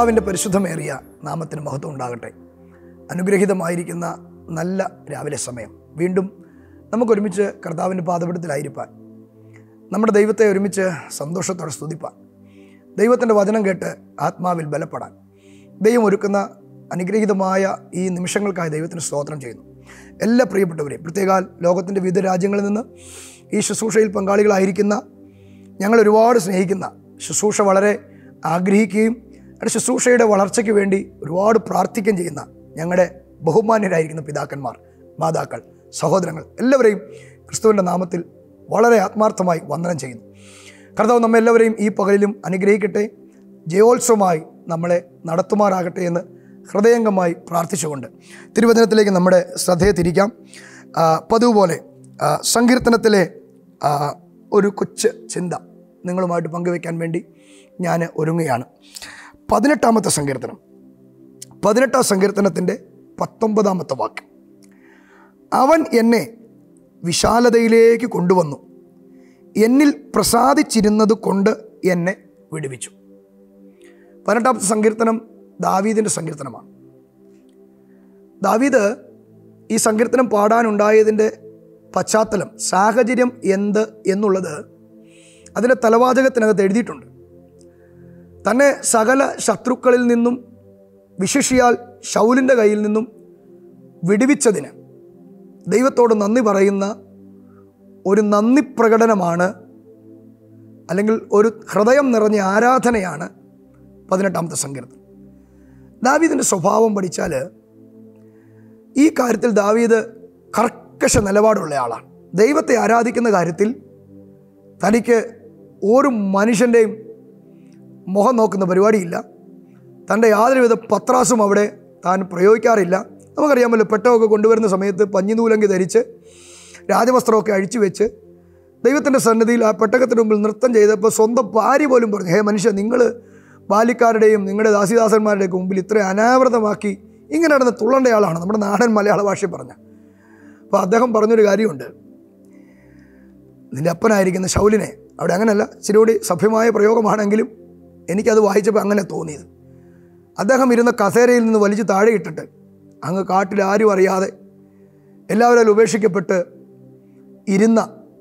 കർത്താവിൻ്റെ പരിശുദ്ധമേറിയ നാമത്തിന് മഹത്വം ഉണ്ടാകട്ടെ അനുഗ്രഹീതമായിരിക്കുന്ന നല്ല രാവിലെ സമയം വീണ്ടും നമുക്കൊരുമിച്ച് കർത്താവിൻ്റെ പാദപീഠത്തിലായിരിക്കാൻ നമ്മുടെ ദൈവത്തെ ഒരുമിച്ച് സന്തോഷത്തോടെ സ്തുതിപ്പാൻ ദൈവത്തിൻ്റെ വചനം കേട്ട് ആത്മാവിൽ ബലപ്പെടാൻ ദൈവം ഒരുക്കുന്ന അനുഗ്രഹീതമായ ഈ നിമിഷങ്ങൾക്കായി ദൈവത്തിന് സ്തോത്രം ചെയ്യുന്നു എല്ലാ പ്രിയപ്പെട്ടവരെയും പ്രത്യേകാൽ ലോകത്തിൻ്റെ വിവിധ രാജ്യങ്ങളിൽ നിന്ന് ഈ ശുശ്രൂഷയിൽ പങ്കാളികളായിരിക്കുന്ന ഞങ്ങൾ ഒരുപാട് സ്നേഹിക്കുന്ന ശുശ്രൂഷ വളരെ ആഗ്രഹിക്കുകയും അവരുടെ ശുശ്രൂഷയുടെ വളർച്ചയ്ക്ക് വേണ്ടി ഒരുപാട് പ്രാർത്ഥിക്കുകയും ചെയ്യുന്ന ഞങ്ങളുടെ ബഹുമാന്യരായിരിക്കുന്ന പിതാക്കന്മാർ മാതാക്കൾ സഹോദരങ്ങൾ എല്ലാവരെയും ക്രിസ്തുവിൻ്റെ നാമത്തിൽ വളരെ ആത്മാർത്ഥമായി വന്ദനം ചെയ്യുന്നു കർത്താവ് നമ്മെ എല്ലാവരെയും ഈ പകലിലും അനുഗ്രഹിക്കട്ടെ ജയോത്സവമായി നമ്മളെ നടത്തുമാറാകട്ടെ എന്ന് ഹൃദയംഗമായി പ്രാർത്ഥിച്ചുകൊണ്ട് തിരുവചനത്തിലേക്ക് നമ്മുടെ ശ്രദ്ധയെ തിരിക്കാം ആ, പതിവ് പോലെ ആ, സങ്കീർത്തനത്തിലെ ആ, ഒരു കൊച്ചു ചിന്ത നിങ്ങളുമായിട്ട് പങ്കുവയ്ക്കാൻ വേണ്ടി ഞാൻ ഒരുങ്ങുകയാണ് പതിനെട്ടാമത്തെ സങ്കീർത്തനം പതിനെട്ടാം സങ്കീർത്തനത്തിൻ്റെ പത്തൊമ്പതാമത്തെ വാക്യം അവൻ എന്നെ വിശാലതയിലേക്ക് കൊണ്ടുവന്നു എന്നിൽ പ്രസാദിച്ചിരുന്നത് കൊണ്ട് എന്നെ വിടുവിച്ചു പതിനെട്ടാമത്തെ സങ്കീർത്തനം ദാവീദിൻ്റെ സങ്കീർത്തനമാണ് ദാവീദ് ഈ സങ്കീർത്തനം പാടാനുണ്ടായതിൻ്റെ പശ്ചാത്തലം സാഹചര്യം എന്ത് എന്നുള്ളത് അതിൻ്റെ തലവാചകത്തിനകത്ത് എഴുതിയിട്ടുണ്ട് തന്നെ സകല ശത്രുക്കളിൽ നിന്നും വിശിഷിയാൽ ശൗലിൻ്റെ കയ്യിൽ നിന്നും വിടുവിച്ചതിന് ദൈവത്തോട് നന്ദി പറയുന്ന ഒരു നന്ദി പ്രകടനമാണ് അല്ലെങ്കിൽ ഒരു ഹൃദയം നിറഞ്ഞ ആരാധനയാണ് പതിനെട്ടാമത്തെ സങ്കീർത്തനം ദാവീദിൻ്റെ സ്വഭാവം പഠിച്ചാൽ ഈ കാര്യത്തിൽ ദാവീദ് കർക്കശ നിലപാടുള്ള ആളാണ് ദൈവത്തെ ആരാധിക്കുന്ന കാര്യത്തിൽ തനിക്ക് ഒരു മനുഷ്യൻ്റെയും മുഖം നോക്കുന്ന പരിപാടിയില്ല തൻ്റെ യാതൊരുവിധ പത്രാസും അവിടെ താൻ പ്രയോഗിക്കാറില്ല നമുക്കറിയാമല്ലോ പെട്ടമൊക്കെ കൊണ്ടുവരുന്ന സമയത്ത് പഞ്ഞിനൂലങ്കി ധരിച്ച് രാജവസ്ത്രമൊക്കെ അഴിച്ചു വെച്ച് ദൈവത്തിൻ്റെ സന്നിധിയിൽ ആ പെട്ടകത്തിന് മുമ്പിൽ നൃത്തം ചെയ്തപ്പോൾ സ്വന്തം ഭാര്യ പോലും പറഞ്ഞു ഹേ മനുഷ്യ നിങ്ങൾ ബാലിക്കാരുടെയും നിങ്ങളുടെ ദാസിദാസന്മാരുടെയൊക്കെ മുമ്പിൽ ഇത്ര അനാവൃതമാക്കി ഇങ്ങനെ നടന്ന് തുള്ളേണ്ട ആളാണ് നമ്മുടെ നാടൻ മലയാള ഭാഷയിൽ പറഞ്ഞ അപ്പോൾ അദ്ദേഹം പറഞ്ഞൊരു കാര്യമുണ്ട് നിൻ്റെ അപ്പനായിരിക്കുന്ന ശൗലിനെ അവിടെ അങ്ങനെയല്ല ഇച്ചിരി സഭ്യമായ പ്രയോഗമാണെങ്കിലും എനിക്കത് വായിച്ചപ്പോൾ അങ്ങനെ തോന്നിയത് അദ്ദേഹം ഇരുന്ന കസേരയിൽ നിന്ന് വലിച്ചു താഴെ ഇട്ടിട്ട് അങ്ങ് കാട്ടിൽ ആരും അറിയാതെ എല്ലാവരും ഉപേക്ഷിക്കപ്പെട്ട് ഇരുന്ന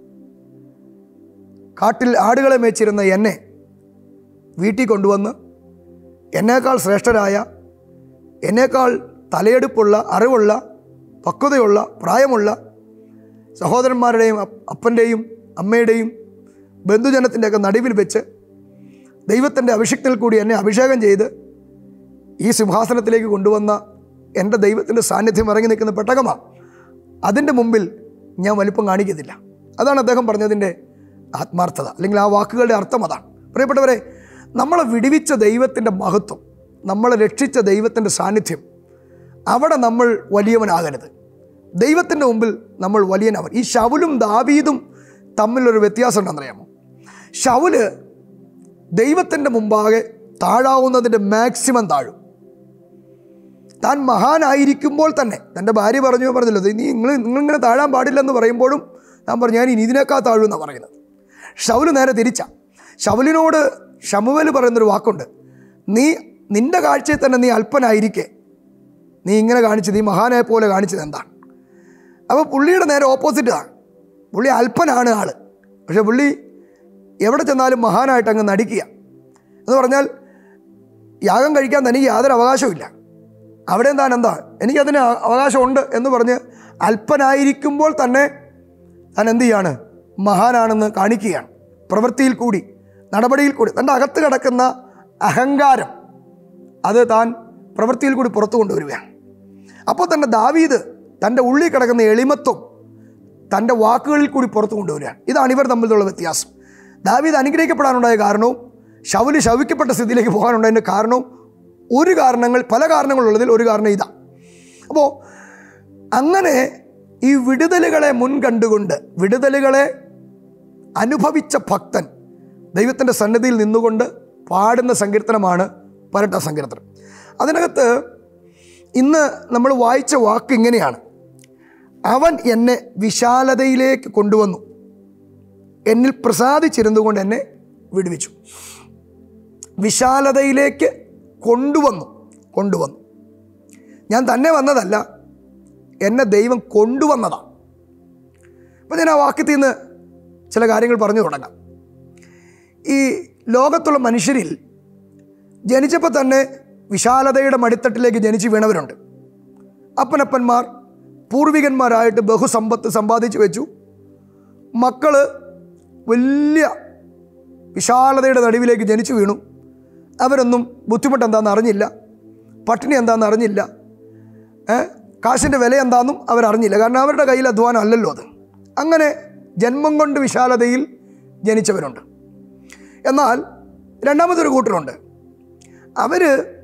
കാട്ടിൽ ആടുകളെ മേച്ചിരുന്ന എന്നെ വീട്ടിൽ കൊണ്ടുവന്ന് എന്നേക്കാൾ ശ്രേഷ്ഠരായ എന്നേക്കാൾ തലയെടുപ്പുള്ള അറിവുള്ള പക്വതയുള്ള പ്രായമുള്ള സഹോദരന്മാരുടെയും അപ്പ- അപ്പൻ്റെയും അമ്മയുടെയും ബന്ധുജനത്തിൻ്റെയൊക്കെ നടുവിൽ വെച്ച് ദൈവത്തിൻ്റെ അഭിഷിക്തത്തിൽ കൂടി എന്നെ അഭിഷേകം ചെയ്ത് ഈ സിംഹാസനത്തിലേക്ക് കൊണ്ടുവന്ന എൻ്റെ ദൈവത്തിൻ്റെ സാന്നിധ്യം ഇറങ്ങി നിൽക്കുന്ന പെട്ടകമാണ് അതിൻ്റെ മുമ്പിൽ ഞാൻ വലിപ്പം കാണിക്കത്തില്ല അതാണ് അദ്ദേഹം പറഞ്ഞതിൻ്റെ ആത്മാർത്ഥത അല്ലെങ്കിൽ ആ വാക്കുകളുടെ അർത്ഥം അതാണ് പ്രിയപ്പെട്ടവരെ നമ്മളെ വിടുവിച്ച ദൈവത്തിൻ്റെ മഹത്വം നമ്മളെ രക്ഷിച്ച ദൈവത്തിൻ്റെ സാന്നിധ്യം അവിടെ നമ്മൾ വലിയവനാകരുത് ദൈവത്തിൻ്റെ മുമ്പിൽ നമ്മൾ വലിയനാവൻ ഈ ശൗലും ദാവീദും തമ്മിലൊരു വ്യത്യാസം ഉണ്ടെന്നറിയാമോ ശൗല് ദൈവത്തിൻ്റെ മുമ്പാകെ താഴാവുന്നതിൻ്റെ മാക്സിമം താഴും താൻ മഹാനായിരിക്കുമ്പോൾ തന്നെ തൻ്റെ ഭാര്യ പറഞ്ഞു പറഞ്ഞല്ലോ "ദേ, നീ നിങ്ങൾ നിങ്ങളിങ്ങനെ താഴാൻ പാടില്ലെന്ന് പറയുമ്പോഴും ഞാൻ പറഞ്ഞു ഞാൻ ഇനി ഇതിനേക്കാൾ താഴും എന്നാണ് പറയുന്നത് ഷൗല് നേരെ തിരിച്ച ഷൗലിനോട് ഷമുവൽ പറയുന്നൊരു വാക്കുണ്ട് നീ നിന്റെ കാഴ്ചയിൽ തന്നെ നീ അല്പനായിരിക്കെ നീ ഇങ്ങനെ കാണിച്ചത് ഈ മഹാനായ പോലെ കാണിച്ചത് എന്താണ് അപ്പോൾ പുള്ളിയുടെ നേരെ ഓപ്പോസിറ്റാണ് പുള്ളി അല്പനാണ് ആൾ പക്ഷേ പുള്ളി എവിടെ ചെന്നാലും മഹാനായിട്ട് അങ്ങ് നടിക്കുക എന്ന് പറഞ്ഞാൽ യാഗം കഴിക്കാൻ തനിക്ക് യാതൊരു അവകാശവുമില്ല അവിടെ താൻ എന്താ എനിക്കതിന് അ- അവകാശമുണ്ട് എന്ന് പറഞ്ഞ് അല്പനായിരിക്കുമ്പോൾ തന്നെ താൻ എന്ത് ചെയ്യാണ് മഹാനാണെന്ന് കാണിക്കുകയാണ് പ്രവൃത്തിയിൽ കൂടി നടപടിയിൽ കൂടി തൻ്റെ അകത്ത് കിടക്കുന്ന അഹങ്കാരം അത് താൻ പ്രവൃത്തിയിൽ കൂടി പുറത്തു കൊണ്ടുവരികയാണ് അപ്പോൾ തന്നെ ദാവീദ് തൻ്റെ ഉള്ളിൽ കിടക്കുന്ന എളിമത്വം തൻ്റെ വാക്കുകളിൽ കൂടി പുറത്തു കൊണ്ടുവരികയാണ് ഇതാണ് ഇവർ തമ്മിലുള്ള വ്യത്യാസം ദാവീദ് അനുഗ്രഹിക്കപ്പെടാനുണ്ടായ കാരണവും ശൗല് ശവിക്കപ്പെട്ട സ്ഥിതിയിലേക്ക് പോകാനുണ്ടായതിൻ്റെ കാരണവും ഒരു കാരണങ്ങൾ പല കാരണങ്ങളുള്ളതിൽ ഒരു കാരണം ഇതാ അപ്പോൾ അങ്ങനെ ഈ വിടുതലുകളെ മുൻകണ്ടുകൊണ്ട് വിടുതലുകളെ അനുഭവിച്ച ഭക്തൻ ദൈവത്തിൻ്റെ സന്നിധിയിൽ നിന്നുകൊണ്ട് പാടുന്ന സങ്കീർത്തനമാണ് പരട്ട സങ്കീർത്തനം അതിനകത്ത് ഇന്ന് നമ്മൾ വായിച്ച വാക്ക് ഇങ്ങനെയാണ് അവൻ എന്നെ വിശാലതയിലേക്ക് കൊണ്ടുവന്നു എന്നിൽ പ്രസാദിച്ചിരുന്നുകൊണ്ട് എന്നെ വിടുവിച്ചു വിശാലതയിലേക്ക് കൊണ്ടുവന്നു കൊണ്ടുവന്നു ഞാൻ തന്നെ വന്നതല്ല എന്നെ ദൈവം കൊണ്ടുവന്നതാണ് അപ്പോൾ ഞാൻ ആ വാക്യത്തിൽ നിന്ന് ചില കാര്യങ്ങൾ പറഞ്ഞു തുടങ്ങാം ഈ ലോകത്തുള്ള മനുഷ്യരിൽ ജനിച്ചപ്പോൾ തന്നെ വിശാലതയുടെ മടിത്തട്ടിലേക്ക് ജനിച്ച് വീണവരുണ്ട് അപ്പനപ്പന്മാർ പൂർവികന്മാരായിട്ട് ബഹുസമ്പത്ത് സമ്പാദിച്ചു വെച്ചു മക്കൾ വലിയ വിശാലതയുടെ നടുവിലേക്ക് ജനിച്ചു വീണു അവരൊന്നും ബുദ്ധിമുട്ട് എന്താണെന്ന് അറിഞ്ഞില്ല പട്ടിണി എന്താണെന്ന് അറിഞ്ഞില്ല ഏ? കാശിൻ്റെ വില എന്താണെന്നും അവരറിഞ്ഞില്ല കാരണം അവരുടെ കയ്യിൽ അധ്വാനം അല്ലല്ലോ അത് അങ്ങനെ ജന്മം കൊണ്ട് വിശാലതയിൽ ജനിച്ചവരുണ്ട് എന്നാൽ രണ്ടാമതൊരു കൂട്ടരുണ്ട് അവർ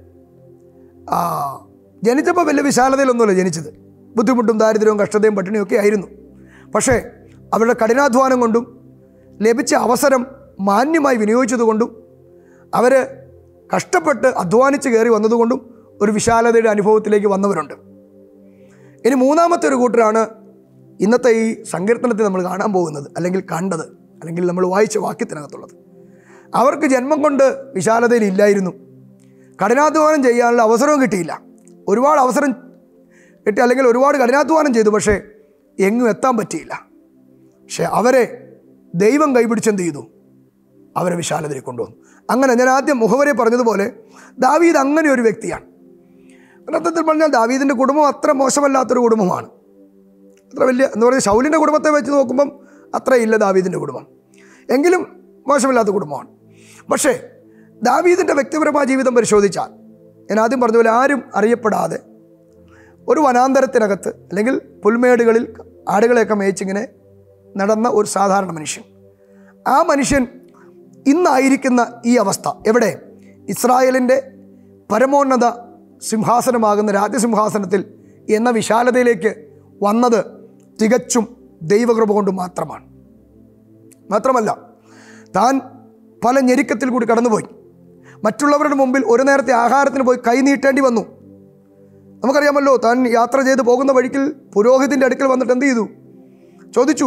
ജനിച്ചപ്പോൾ വലിയ വിശാലതയിലൊന്നുമല്ല ജനിച്ചത് ബുദ്ധിമുട്ടും ദാരിദ്ര്യവും കഷ്ടതയും പട്ടിണിയും ഒക്കെ ആയിരുന്നു പക്ഷേ അവരുടെ കഠിനാധ്വാനം കൊണ്ടും ലഭിച്ച അവസരം മാന്യമായി വിനിയോഗിച്ചതുകൊണ്ടും അവർ കഷ്ടപ്പെട്ട് അധ്വാനിച്ച് കയറി വന്നതുകൊണ്ടും ഒരു വിശാലതയുടെ അനുഭവത്തിലേക്ക് വന്നവരുണ്ട് ഇനി മൂന്നാമത്തെ ഒരു കൂട്ടരാണ് ഇന്നത്തെ ഈ സങ്കീർത്തനത്തിൽ നമ്മൾ കാണാൻ പോകുന്നത് അല്ലെങ്കിൽ കണ്ടത് അല്ലെങ്കിൽ നമ്മൾ വായിച്ച വാക്യത്തിനകത്തുള്ളത് അവർക്ക് ജന്മം കൊണ്ട് വിശാലതയിൽ ഇല്ലായിരുന്നു കഠിനാധ്വാനം ചെയ്യാനുള്ള അവസരവും കിട്ടിയില്ല ഒരുപാട് അവസരം കിട്ടി അല്ലെങ്കിൽ ഒരുപാട് കഠിനാധ്വാനം ചെയ്തു പക്ഷേ എങ്ങും എത്താൻ പറ്റിയില്ല പക്ഷേ അവരെ ദൈവം കൈപിടിച്ചെന്ത് ചെയ്തു അവരെ വിശാലതയിൽ കൊണ്ടുവന്നു അങ്ങനെ ഞാൻ ആദ്യം മുഖവരെ പറഞ്ഞതുപോലെ ദാവീദ് അങ്ങനെ ഒരു വ്യക്തിയാണ് അർത്ഥത്തിൽ പറഞ്ഞാൽ ദാവീദിൻ്റെ കുടുംബം അത്ര മോശമല്ലാത്തൊരു കുടുംബമാണ് അത്ര വലിയ എന്ന് പറയുന്നത് ശൗലിൻ്റെ കുടുംബത്തെ വെച്ച് നോക്കുമ്പം അത്രയില്ല ദാവീദിൻ്റെ കുടുംബം എങ്കിലും മോശമില്ലാത്ത കുടുംബമാണ് പക്ഷേ ദാവീദിൻ്റെ വ്യക്തിപരമായ ജീവിതം പരിശോധിച്ചാൽ ഞാൻ ആദ്യം പറഞ്ഞ പോലെ ആരും അറിയപ്പെടാതെ ഒരു വനാന്തരത്തിനകത്ത് അല്ലെങ്കിൽ പുൽമേടുകളിൽ ആടുകളെയൊക്കെ മേയിച്ചിങ്ങനെ നടന്ന ഒരു സാധാരണ മനുഷ്യൻ ആ മനുഷ്യൻ ഇന്നായിരിക്കുന്ന ഈ അവസ്ഥ എവിടെ ഇസ്രായേലിൻ്റെ പരമോന്നത സിംഹാസനമാകുന്ന രാജ്യസിംഹാസനത്തിൽ എന്ന വിശാലതയിലേക്ക് വന്നത് തികച്ചും ദൈവകൃപ കൊണ്ട് മാത്രമാണ് മാത്രമല്ല താൻ പല ഞെരുക്കത്തിൽ കൂടി കടന്നുപോയി മറ്റുള്ളവരുടെ മുമ്പിൽ ഒരു നേരത്തെ ആഹാരത്തിന് പോയി കൈ നീട്ടേണ്ടി വന്നു നമുക്കറിയാമല്ലോ താൻ യാത്ര ചെയ്ത് പോകുന്ന വഴിക്കിൽ പുരോഹിതൻ്റെ അടുക്കൽ വന്നിട്ട് എന്ത് ചെയ്തു ചോദിച്ചു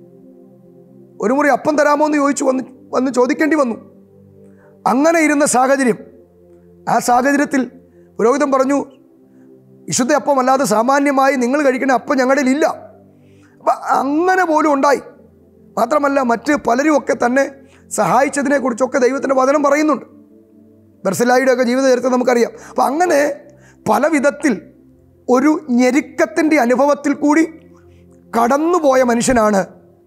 ഒരു മുറി അപ്പം തരാമോ എന്ന് ചോദിച്ചു വന്ന് വന്ന് ചോദിക്കേണ്ടി വന്നു അങ്ങനെ ഇരുന്ന സാഹചര്യം ആ സാഹചര്യത്തിൽ പുരോഹിതൻ പറഞ്ഞു വിശുദ്ധ അപ്പം അല്ലാതെ സാമാന്യമായി നിങ്ങൾ കഴിക്കുന്ന അപ്പം ഞങ്ങളുടെ ഇല്ല അപ്പം അങ്ങനെ പോലും ഉണ്ടായി മാത്രമല്ല മറ്റ് പലരും ഒക്കെ തന്നെ സഹായിച്ചതിനെക്കുറിച്ചൊക്കെ ദൈവത്തിൻ്റെ വചനം പറയുന്നുണ്ട് ബർസലായിയുടെ ഒക്കെ ജീവിത ചരിത്രം നമുക്കറിയാം അപ്പം അങ്ങനെ പല വിധത്തിൽ ഒരു ഞെരുക്കത്തിൻ്റെ അനുഭവത്തിൽ കൂടി കടന്നുപോയ മനുഷ്യനാണ്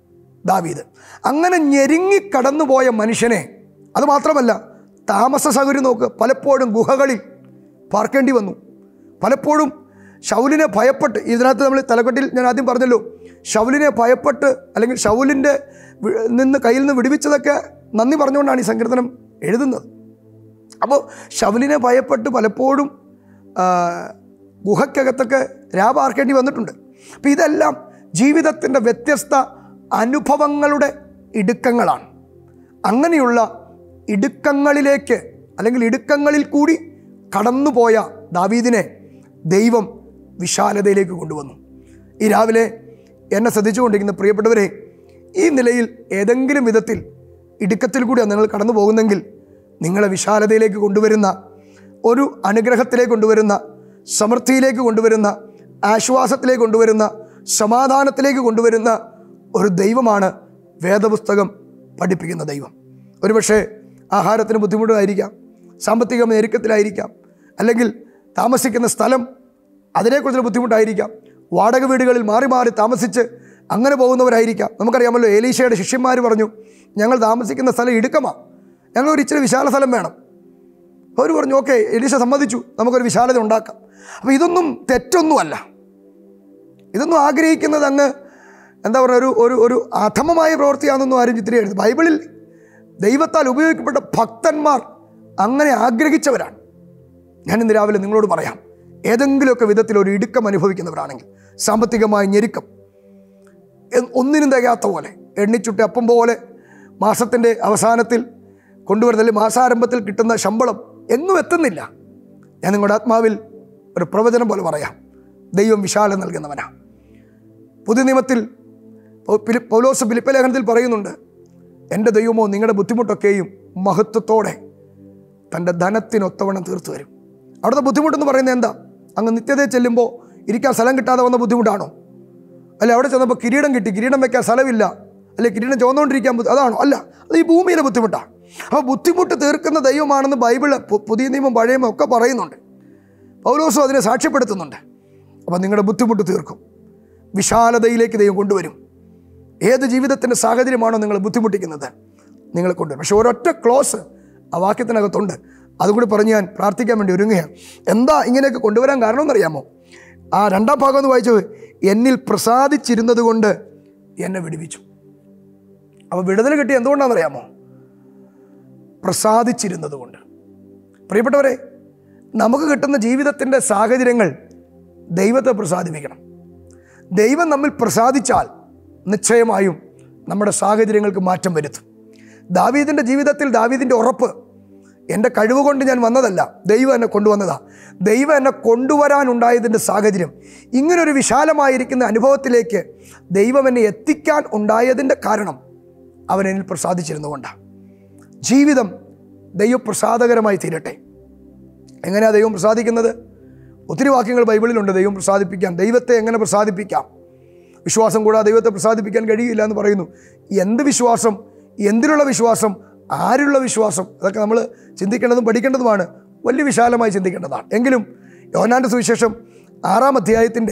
ദാവീദ് അങ്ങനെ ഞെരുങ്ങി കടന്നുപോയ മനുഷ്യനെ അത് മാത്രമല്ല താമസ സൗകര്യം നോക്ക് പലപ്പോഴും ഗുഹകളിൽ പാർക്കേണ്ടി വന്നു പലപ്പോഴും ഷൗലിനെ ഭയപ്പെട്ട് ഇതിനകത്ത് നമ്മൾ തലക്കെട്ടിൽ ഞാൻ ആദ്യം പറഞ്ഞല്ലോ ഷൗലിനെ ഭയപ്പെട്ട് അല്ലെങ്കിൽ ഷൗലിൻ്റെ വി- നിന്ന് കയ്യിൽ നിന്ന് വിടുവിച്ചതൊക്കെ നന്ദി പറഞ്ഞുകൊണ്ടാണ് ഈ സങ്കീർത്തനം എഴുതുന്നത് അപ്പോൾ ഷവലിനെ ഭയപ്പെട്ട് പലപ്പോഴും ആ, ഗുഹയ്ക്കകത്തൊക്കെ രാപാർക്കേണ്ടി വന്നിട്ടുണ്ട് അപ്പം ഇതെല്ലാം ജീവിതത്തിൻ്റെ വ്യത്യസ്ത അനുഭവങ്ങളുടെ ഇടുക്കങ്ങളാണ് അങ്ങനെയുള്ള ഇടുക്കങ്ങളിലേക്ക് അല്ലെങ്കിൽ ഇടുക്കങ്ങളിൽ കൂടി കടന്നുപോയ ദാവീദിനെ ദൈവം വിശാലതയിലേക്ക് കൊണ്ടുവന്നു ഈ രാവിലെ എന്നെ ശ്രദ്ധിച്ചുകൊണ്ടിരിക്കുന്ന പ്രിയപ്പെട്ടവരെ ഈ നിലയിൽ ഏതെങ്കിലും വിധത്തിൽ ഇടുക്കത്തിൽ കൂടിയാണ് നിങ്ങൾ കടന്നു പോകുന്നെങ്കിൽ നിങ്ങളെ വിശാലതയിലേക്ക് കൊണ്ടുവരുന്ന ഒരു അനുഗ്രഹത്തിലേക്ക് കൊണ്ടുവരുന്ന സമൃദ്ധിയിലേക്ക് കൊണ്ടുവരുന്ന ആശ്വാസത്തിലേക്ക് കൊണ്ടുവരുന്ന സമാധാനത്തിലേക്ക് കൊണ്ടുവരുന്ന ഒരു ദൈവമാണ് വേദപുസ്തകം പഠിപ്പിക്കുന്ന ദൈവം ഒരുപക്ഷെ ആഹാരത്തിന് ബുദ്ധിമുട്ടായിരിക്കാം സാമ്പത്തിക ഞെരുക്കത്തിലായിരിക്കാം അല്ലെങ്കിൽ താമസിക്കുന്ന സ്ഥലം അതിനെക്കുറിച്ചുള്ള ബുദ്ധിമുട്ടായിരിക്കാം വാടക വീടുകളിൽ മാറി മാറി താമസിച്ച് അങ്ങനെ പോകുന്നവരായിരിക്കാം നമുക്കറിയാമല്ലോ ഏലീശയുടെ ശിഷ്യന്മാർ പറഞ്ഞു ഞങ്ങൾ താമസിക്കുന്ന സ്ഥലം ഇടുക്കമാണ് ഞങ്ങൾ ഒരു ഇച്ചിരി വിശാല സ്ഥലം വേണം അവർ പറഞ്ഞു ഓക്കെ എലീശ സമ്മതിച്ചു നമുക്കൊരു വിശാലത ഉണ്ടാക്കാം അപ്പോൾ ഇതൊന്നും തെറ്റൊന്നുമല്ല ഇതൊന്നും ആഗ്രഹിക്കുന്നത് അങ്ങ് എന്താ പറയുക ഒരു ഒരു ഒരു അധമമായ പ്രവൃത്തിയാണെന്നൊന്നും ആരും ചിത്രീകരിച്ചു ബൈബിളിൽ ദൈവത്താൽ ഉപയോഗിക്കപ്പെട്ട ഭക്തന്മാർ അങ്ങനെ ആഗ്രഹിച്ചവരാണ് ഞാൻ ഇന്ന് രാവിലെ നിങ്ങളോട് പറയാം ഏതെങ്കിലുമൊക്കെ വിധത്തിൽ ഒരു ഇടുക്കം അനുഭവിക്കുന്നവരാണെങ്കിൽ സാമ്പത്തികമായ ഞെരുക്കം എ- ഒന്നിനും തികയാത്ത പോലെ എണ്ണിച്ചുട്ടി അപ്പം പോലെ മാസത്തിൻ്റെ അവസാനത്തിൽ കൊണ്ടുവരുന്ന അല്ലെങ്കിൽ മാസാരംഭത്തിൽ കിട്ടുന്ന ശമ്പളം എങ്ങും എത്തുന്നില്ല ഞാൻ നിങ്ങളുടെ ആത്മാവിൽ ഒരു പ്രവചനം പോലെ പറയാം ദൈവം വിശാലം നൽകുന്നവനാ പുതിയ നിയമത്തിൽ പൗ- ഫിലി- പൗലോസ് ഫിലിപ്പ ലേഖനത്തിൽ പറയുന്നുണ്ട് എൻ്റെ ദൈവമോ നിങ്ങളുടെ ബുദ്ധിമുട്ടൊക്കെയും മഹത്വത്തോടെ തൻ്റെ ധനത്തിനൊത്തവണ്ണം തീർത്തു വരും അവിടുത്തെ ബുദ്ധിമുട്ടെന്ന് പറയുന്നത് എന്താ അങ്ങ് നിത്യതയിൽ ചെല്ലുമ്പോൾ ഇരിക്കാൻ സ്ഥലം കിട്ടാതെ വന്ന ബുദ്ധിമുട്ടാണോ അല്ലെ അവിടെ ചെന്നപ്പോൾ കിരീടം കിട്ടി കിരീടം വെക്കാൻ സ്ഥലമില്ല അല്ലെ കിരീടം ചുവന്നുകൊണ്ടിരിക്കാൻ ബുദ്ധി- അതാണോ അല്ല അത് ഈ ഭൂമിയിലെ ബുദ്ധിമുട്ടാണ് അപ്പോൾ ബുദ്ധിമുട്ട് തീർക്കുന്ന ദൈവമാണെന്ന് ബൈബിള് പു- പുതിയ നിയമം പഴയ നിയമം ഒക്കെ പറയുന്നുണ്ട് പൗലോസും അതിനെ സാക്ഷ്യപ്പെടുത്തുന്നുണ്ട് അപ്പോൾ നിങ്ങളുടെ ബുദ്ധിമുട്ട് തീർക്കും വിശാലതയിലേക്ക് ദൈവം കൊണ്ടുവരും ഏത് ജീവിതത്തിൻ്റെ സാഹചര്യമാണോ നിങ്ങൾ ബുദ്ധിമുട്ടിക്കുന്നത് നിങ്ങൾ കൊണ്ടുവരും പക്ഷെ ഒരൊറ്റ ക്ലോസ് ആ വാക്യത്തിനകത്തുണ്ട് അതുകൂടി പറഞ്ഞ് ഞാൻ പ്രാർത്ഥിക്കാൻ വേണ്ടി ഒരുങ്ങുകയാണ് എന്താ ഇങ്ങനെയൊക്കെ കൊണ്ടുവരാൻ കാരണം എന്നറിയാമോ ആ രണ്ടാം ഭാഗം ഒന്ന് വായിച്ചത് എന്നിൽ പ്രസാദിച്ചിരുന്നത് കൊണ്ട് എന്നെ വിടുവിച്ചു അപ്പോൾ വിടുതൽ കിട്ടി എന്തുകൊണ്ടാണെന്നറിയാമോ പ്രസാദിച്ചിരുന്നത് കൊണ്ട് പ്രിയപ്പെട്ടവരെ നമുക്ക് കിട്ടുന്ന ജീവിതത്തിൻ്റെ സാഹചര്യങ്ങൾ ദൈവത്തെ പ്രസാദിപ്പിക്കണം ദൈവം നമ്മിൽ പ്രസാദിച്ചാൽ നിശ്ചയമായും നമ്മുടെ സാഹചര്യങ്ങൾക്ക് മാറ്റം വരുത്തും ദാവീദിൻ്റെ ജീവിതത്തിൽ ദാവീദിൻ്റെ ഉറപ്പ് എൻ്റെ കഴിവ് കൊണ്ട് ഞാൻ വന്നതല്ല ദൈവം എന്നെ കൊണ്ടുവന്നതാ ദൈവം എന്നെ കൊണ്ടുവരാനുണ്ടായതിൻ്റെ സാഹചര്യം ഇങ്ങനൊരു വിശാലമായിരിക്കുന്ന അനുഭവത്തിലേക്ക് ദൈവം എന്നെ എത്തിക്കാൻ ഉണ്ടായതിൻ്റെ കാരണം അവൻ എന്നിൽ പ്രസാദിച്ചിരുന്നുകൊണ്ടാണ് ജീവിതം ദൈവപ്രസാദകരമായി തീരട്ടെ എങ്ങനെയാണ് ദൈവം പ്രസാദിക്കുന്നത് ഒത്തിരി വാക്യങ്ങൾ ബൈബിളിലുണ്ട് ദൈവം പ്രസാദിപ്പിക്കാൻ ദൈവത്തെ എങ്ങനെ പ്രസാദിപ്പിക്കാം വിശ്വാസം കൂടാതെ ദൈവത്തെ പ്രസാദിപ്പിക്കാൻ കഴിയില്ല എന്ന് പറയുന്നു എന്ത് വിശ്വാസം എന്തിനുള്ള വിശ്വാസം ആരുള്ള വിശ്വാസം അതൊക്കെ നമ്മൾ ചിന്തിക്കേണ്ടതും പഠിക്കേണ്ടതുമാണ് വലിയ വിശാലമായി ചിന്തിക്കേണ്ടതാണ് എങ്കിലും യോഹന്നാൻ്റെ സുവിശേഷം ആറാം അധ്യായത്തിൻ്റെ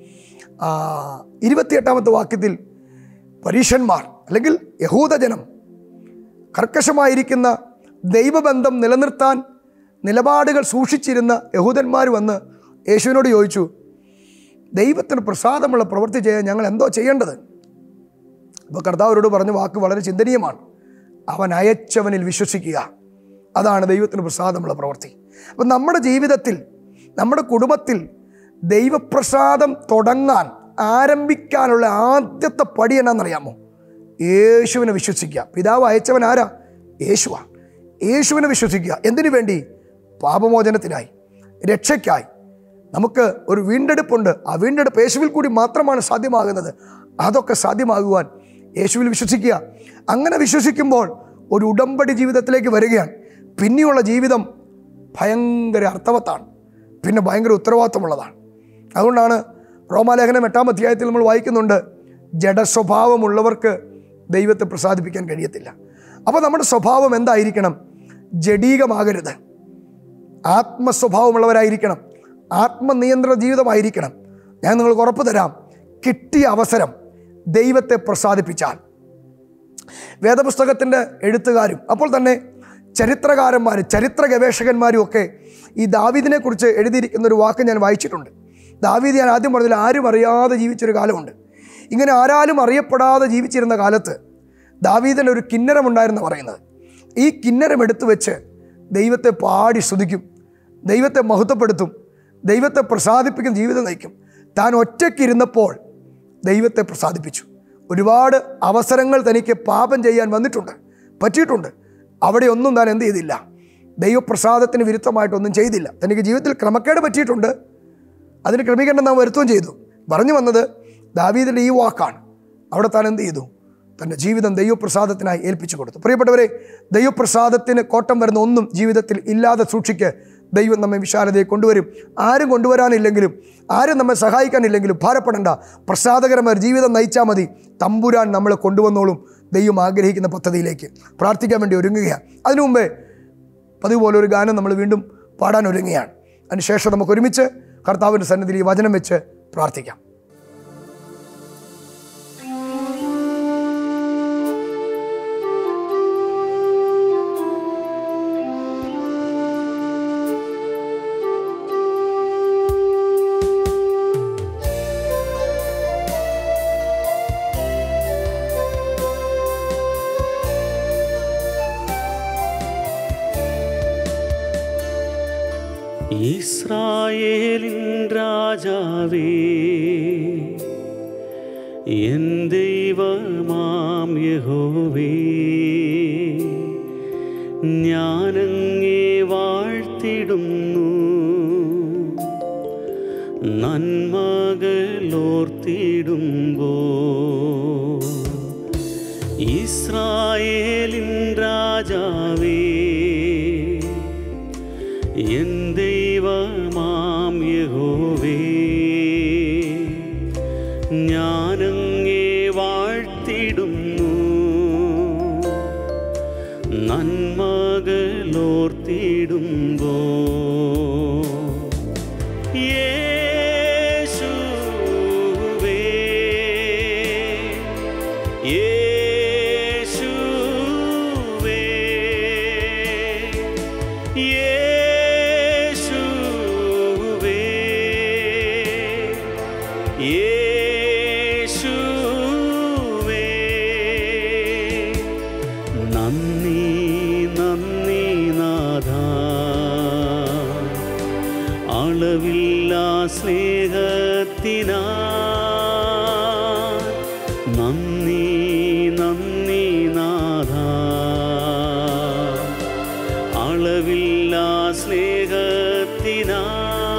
ആ, ഇരുപത്തിയെട്ടാമത്തെ വാക്യത്തിൽ പരീക്ഷന്മാർ അല്ലെങ്കിൽ യഹൂദജനം കർക്കശമായിരിക്കുന്ന ദൈവബന്ധം നിലനിർത്താൻ നിലപാടുകൾ സൂക്ഷിച്ചിരുന്ന യഹൂദന്മാർ വന്ന് യേശുവിനോട് ചോദിച്ചു ദൈവത്തിന് പ്രസാദമുള്ള പ്രവൃത്തി ചെയ്യാൻ ഞങ്ങൾ എന്തോ ചെയ്യേണ്ടത് അപ്പോൾ കർത്താവരോട് പറഞ്ഞ വാക്ക് വളരെ ചിന്തനീയമാണ് അവൻ അയച്ചവനിൽ വിശ്വസിക്കുക അതാണ് ദൈവത്തിന് പ്രസാദമുള്ള പ്രവൃത്തി അപ്പം നമ്മുടെ ജീവിതത്തിൽ നമ്മുടെ കുടുംബത്തിൽ ദൈവപ്രസാദം തുടങ്ങാൻ ആരംഭിക്കാനുള്ള ആദ്യത്തെ പടി എന്നാണെന്നറിയാമോ യേശുവിനെ വിശ്വസിക്കുക പിതാവ് അയച്ചവൻ ആരാ യേശുവാ യേശുവിനെ വിശ്വസിക്കുക എന്തിനു വേണ്ടി പാപമോചനത്തിനായി രക്ഷയ്ക്കായി നമുക്ക് ഒരു വീണ്ടെടുപ്പുണ്ട് ആ വീണ്ടെടുപ്പ് യേശുവിൽ കൂടി മാത്രമാണ് സാധ്യമാകുന്നത് അതൊക്കെ സാധ്യമാകുവാൻ യേശുവിൽ വിശ്വസിക്കുക അങ്ങനെ വിശ്വസിക്കുമ്പോൾ ഒരു ഉടമ്പടി ജീവിതത്തിലേക്ക് വരികയാണ് പിന്നെയുള്ള ജീവിതം ഭയങ്കര അർത്ഥവത്താണ് പിന്നെ ഭയങ്കര ഉത്തരവാദിത്തമുള്ളതാണ് അതുകൊണ്ടാണ് റോമാലേഖനം എട്ടാം അധ്യായത്തിൽ നമ്മൾ വായിക്കുന്നുണ്ട് ജഡസ്വഭാവമുള്ളവർക്ക് ദൈവത്തെ പ്രസാദിപ്പിക്കാൻ കഴിയത്തില്ല അപ്പോൾ നമ്മുടെ സ്വഭാവം എന്തായിരിക്കണം ജഡീകമാകരുത് ആത്മസ്വഭാവമുള്ളവരായിരിക്കണം ആത്മനിയന്ത്രണ ജീവിതമായിരിക്കണം ഞാൻ നിങ്ങൾക്ക് ഉറപ്പ് തരാം കിട്ടിയ അവസരം ദൈവത്തെ പ്രസാദിപ്പിച്ചാൽ വേദപുസ്തകത്തിൻ്റെ എഴുത്തുകാരും അപ്പോൾ തന്നെ ചരിത്രകാരന്മാരും ചരിത്ര ഗവേഷകന്മാരും ഒക്കെ ഈ ദാവീദിനെ കുറിച്ച് എഴുതിയിരിക്കുന്ന ഒരു വാക്ക് ഞാൻ വായിച്ചിട്ടുണ്ട് ദാവീദ് ഞാൻ ആദ്യം പറഞ്ഞതിൽ ആരും അറിയാതെ ജീവിച്ചൊരു കാലമുണ്ട് ഇങ്ങനെ ആരാലും അറിയപ്പെടാതെ ജീവിച്ചിരുന്ന കാലത്ത് ദാവീദിന് ഒരു കിന്നരമുണ്ടായിരുന്നു പറയുന്നത് ഈ കിന്നരം എടുത്തു വെച്ച് ദൈവത്തെ പാടി സ്തുതിക്കും ദൈവത്തെ മഹത്വപ്പെടുത്തും ദൈവത്തെ പ്രസാദിപ്പിക്കും ജീവിതം നയിക്കും താൻ ഒറ്റയ്ക്കിരുന്നപ്പോൾ ദൈവത്തെ പ്രസാദിപ്പിച്ചു ഒരുപാട് അവസരങ്ങൾ തനിക്ക് പാപം ചെയ്യാൻ വന്നിട്ടുണ്ട് പറ്റിയിട്ടുണ്ട് അവിടെ ഒന്നും താൻ എന്ത് ചെയ്തില്ല ദൈവപ്രസാദത്തിന് വിരുദ്ധമായിട്ടൊന്നും ചെയ്തില്ല തനിക്ക് ജീവിതത്തിൽ ക്രമക്കേട് പറ്റിയിട്ടുണ്ട് അതിന് ക്രമീകരണം നാം വരുത്തുകയും ചെയ്തു പറഞ്ഞു വന്നത് ദാവീദിൻ്റെ ഈ വാക്കാണ് അവിടെ താൻ എന്ത് ചെയ്തു തൻ്റെ ജീവിതം ദൈവപ്രസാദത്തിനായി ഏൽപ്പിച്ചു കൊടുത്തു പ്രിയപ്പെട്ടവരെ ദൈവപ്രസാദത്തിന് കോട്ടം വരുന്ന ഒന്നും ജീവിതത്തിൽ ഇല്ലാതെ സൂക്ഷിക്ക് ദൈവം നമ്മെ വിശാലതയെ കൊണ്ടുവരും ആരും കൊണ്ടുവരാനില്ലെങ്കിലും ആരും നമ്മെ സഹായിക്കാനില്ലെങ്കിലും ഭാരപ്പെടേണ്ട പ്രസാദകരമായ ഒരു ജീവിതം നയിച്ചാൽ മതി തമ്പുരാൻ നമ്മളെ കൊണ്ടുവന്നോളും ദൈവം ആഗ്രഹിക്കുന്ന പദ്ധതിയിലേക്ക് പ്രാർത്ഥിക്കാൻ വേണ്ടി ഒരുങ്ങുകയാണ് അതിനു മുമ്പേ പതിവ് പോലെ ഒരു ഗാനം നമ്മൾ വീണ്ടും പാടാൻ ഒരുങ്ങുകയാണ് അതിനുശേഷം നമുക്ക് ഒരുമിച്ച് കർത്താവിൻ്റെ സന്നിധിയിൽ ഈ വചനം വെച്ച് പ്രാർത്ഥിക്കാം ഇസ്രായേലിൻ രാജാവേ എൻ ദൈവമാം യഹോവേ ഞാനങ്ങേ വാഴ്ത്തിടുന്നു നന്മകളോർത്തിടുമ്പോ ഇസ്രായേലിൻ രാജാവേ എൻ ദൈവമാം നന്മകളോർത്തിടുമ്പോ യേശുവേ യേശുവേ യേശുവേ യേശുവേ നന്ദി നന്ദി നാഥ അളവില്ല സ്നേഹത്തിനാ നന്ദി നന്ദി നാഥ അളവില്ല സ്നേഹത്തിനാ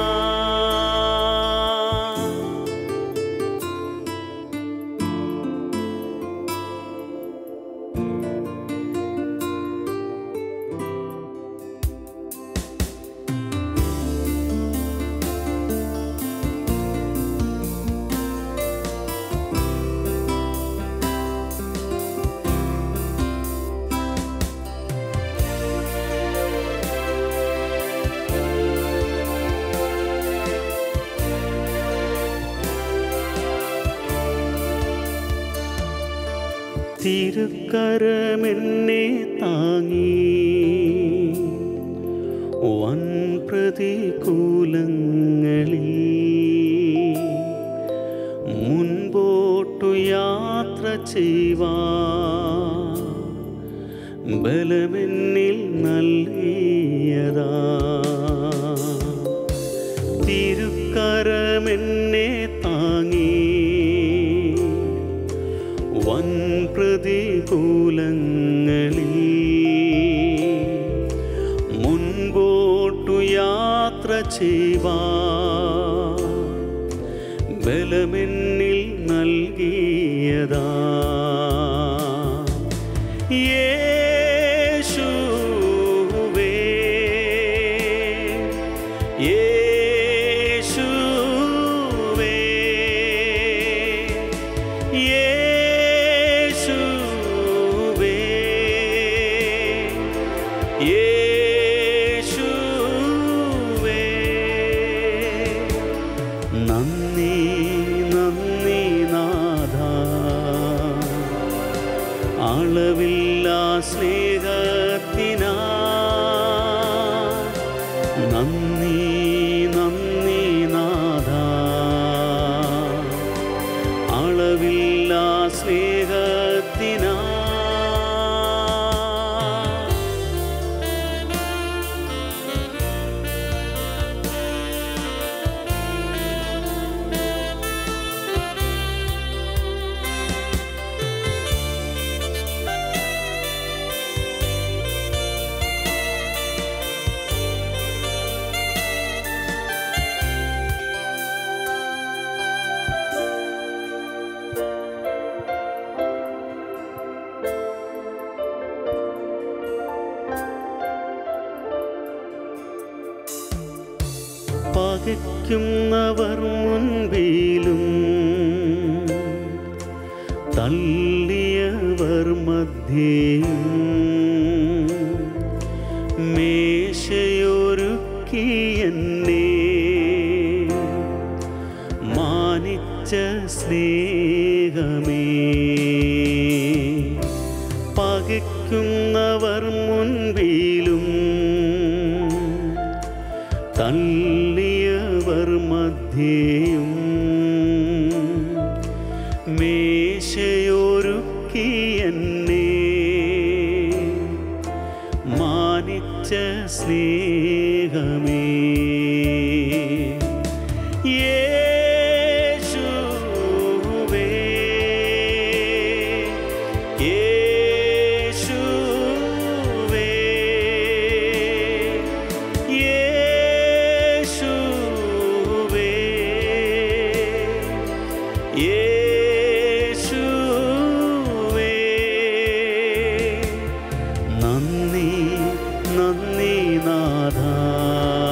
തിരുക്കരമെന്നെ താങ്ങി വൻ പ്രതികൂലങ്ങളിൽ മുൻപോട്ടു യാത്ര ചെയ്യുവാ ബലമെന്നിൽ നൽകിയതാ തിരുക്കരമെന്നെ താങ്ങി വൻ പ്രതികൂലങ്ങളിൽ മുൻപോട്ടു യാത്ര ചെയ്യുവാ ബലമെന്നിൽ നൽകിയതാ യേശുവേ യേശുവേ യേശുവേ യേശുവേ നന്ദി നന്ദി നാഥ അളവില്ല സ്നേഹത്തിനാ നന്ദി നന്ദി നാഥ അളവില്ല സ്നേഹത്തിനാ പകയ്ക്കുന്നവർ മുൻപിലും തള്ളിയവർ മധ്യേയും മേശയൊരുക്കി എന്നെ മാനിച്ച സ്നേഹമേ പകയ്ക്കുന്നവർ മുൻപിലും തള്ളിയവർ മധ്യേയും മേശയൊരുക്കി എന്നെ മാനിച്ച സ്നേഹമേ യേശുവേ യേശുവേ യേശുവേ യേശുവേ നന്ദി നന്ദി നാഥ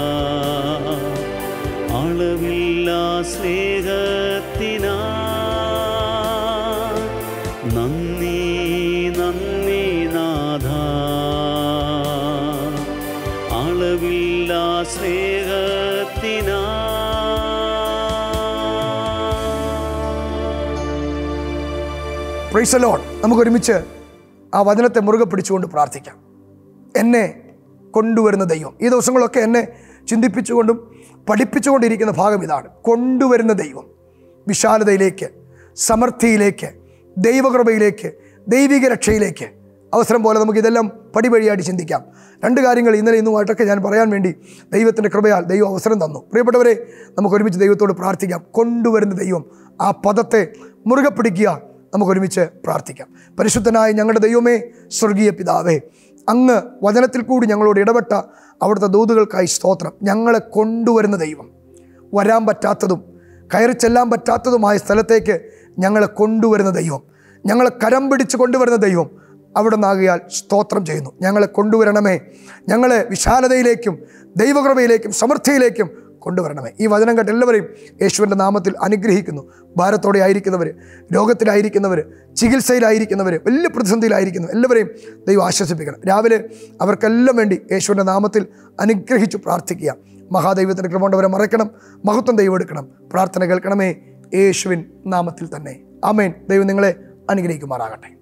പ്രൈസലോൺ നമുക്ക് ഒരുമിച്ച് ആ വചനത്തെ മുറുകെ പിടിച്ചുകൊണ്ട് പ്രാർത്ഥിക്കാം എന്നെ കൊണ്ടുവരുന്ന ദൈവം ഈ ദിവസങ്ങളൊക്കെ എന്നെ ചിന്തിപ്പിച്ചുകൊണ്ടും പഠിപ്പിച്ചുകൊണ്ടിരിക്കുന്ന ഭാഗം ഇതാണ് കൊണ്ടുവരുന്ന ദൈവം വിശാലതയിലേക്ക് സമൃദ്ധിയിലേക്ക് ദൈവകൃപയിലേക്ക് ദൈവിക രക്ഷയിലേക്ക് അവസരം പോലെ നമുക്ക് ഇതെല്ലാം പടിപടിയായിട്ട് ചിന്തിക്കാം രണ്ട് കാര്യങ്ങൾ ഇന്നലെ ഇന്നുമായിട്ടൊക്കെ ഞാൻ പറയാൻ വേണ്ടി ദൈവത്തിൻ്റെ കൃപയാൽ ദൈവം അവസരം തന്നു പ്രിയപ്പെട്ടവരെ നമുക്ക് ഒരുമിച്ച് ദൈവത്തോട് പ്രാർത്ഥിക്കാം കൊണ്ടുവരുന്ന ദൈവം ആ പദത്തെ മുറുകെ പിടിക്കുക നമുക്ക് ഒരുമിച്ച് പ്രാർത്ഥിക്കാം പരിശുദ്ധനായ ഞങ്ങളുടെ ദൈവമേ സ്വർഗീയ പിതാവേ അങ്ങ് വചനത്തിൽ കൂടി ഞങ്ങളോട് ഇടപെട്ട അവിടുത്തെ ദൂതുകൾക്കായി സ്തോത്രം ഞങ്ങളെ കൊണ്ടുവരുന്ന ദൈവം വരാൻ പറ്റാത്തതും കയറി ചെല്ലാൻ പറ്റാത്തതുമായ സ്ഥലത്തേക്ക് ഞങ്ങളെ കൊണ്ടുവരുന്ന ദൈവം ഞങ്ങളെ കരം പിടിച്ച് കൊണ്ടുവരുന്ന ദൈവം അവിടെ നിന്നാകിയാൽ സ്തോത്രം ചെയ്യുന്നു ഞങ്ങളെ കൊണ്ടുവരണമേ ഞങ്ങളെ വിശാലതയിലേക്കും ദൈവകൃപയിലേക്കും സമൃദ്ധിയിലേക്കും കൊണ്ടുവരണമേ ഈ വചനം കേട്ട് എല്ലാവരെയും യേശുവിൻ്റെ നാമത്തിൽ അനുഗ്രഹിക്കുന്നു ഭാരത്തോടെ ആയിരിക്കുന്നവർ രോഗത്തിലായിരിക്കുന്നവർ ചികിത്സയിലായിരിക്കുന്നവർ വലിയ പ്രതിസന്ധിയിലായിരിക്കുന്നു എല്ലാവരെയും ദൈവം ആശ്വസിപ്പിക്കണം രാവിലെ അവർക്കെല്ലാം വേണ്ടി യേശുവിൻ്റെ നാമത്തിൽ അനുഗ്രഹിച്ചു പ്രാർത്ഥിക്കുക മഹാദൈവത്തിൻ്റെ കൃപ കൊണ്ടവരെ മറക്കണം മഹത്വം ദൈവം എടുക്കണം പ്രാർത്ഥന കേൾക്കണമേ യേശുവിൻ നാമത്തിൽ തന്നെ ആമേൻ ദൈവം നിങ്ങളെ അനുഗ്രഹിക്കുമാറാകട്ടെ